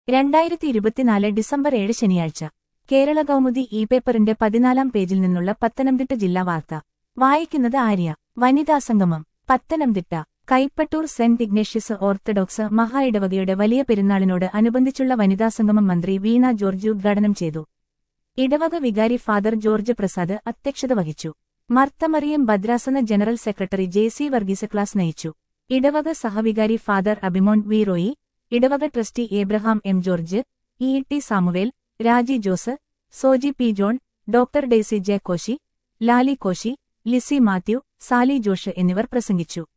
രണ്ടായിരത്തി ഇരുപത്തിനാല് ഡിസംബർ ഏഴ് ശനിയാഴ്ച കേരള കൗമുദി ഇ പേപ്പറിന്റെ പതിനാലാം പേജിൽ നിന്നുള്ള പത്തനംതിട്ട ജില്ലാ വാർത്ത വായിക്കുന്നത് ആര്യ വനിതാ സംഗമം Pathanamthitta Kaipattoor Saint Ignatius Orthodox മഹാ ഇടവകയുടെ വലിയ പെരുന്നാളിനോട് അനുബന്ധിച്ചുള്ള വനിതാ സംഗമം മന്ത്രി വീണ ജോർജ് ഉദ്ഘാടനം ചെയ്തു ഇടവക വികാരി ഫാദർ ജോർജ് പ്രസാദ് അധ്യക്ഷത വഹിച്ചു മർത്തമറിയം ഭദ്രാസന general secretary J C Varghese class നയിച്ചു ഇടവക സഹവികാരി ഫാദർ അഭിമോൻ വി റോയി ഇടവക trustee Abraham M George E T Samuel Raji Jose Soji P John doctor Daisy J Koshy Lali Koshy Lizy Mathew Sally Josh എന്നിവർ പ്രസംഗിച്ചു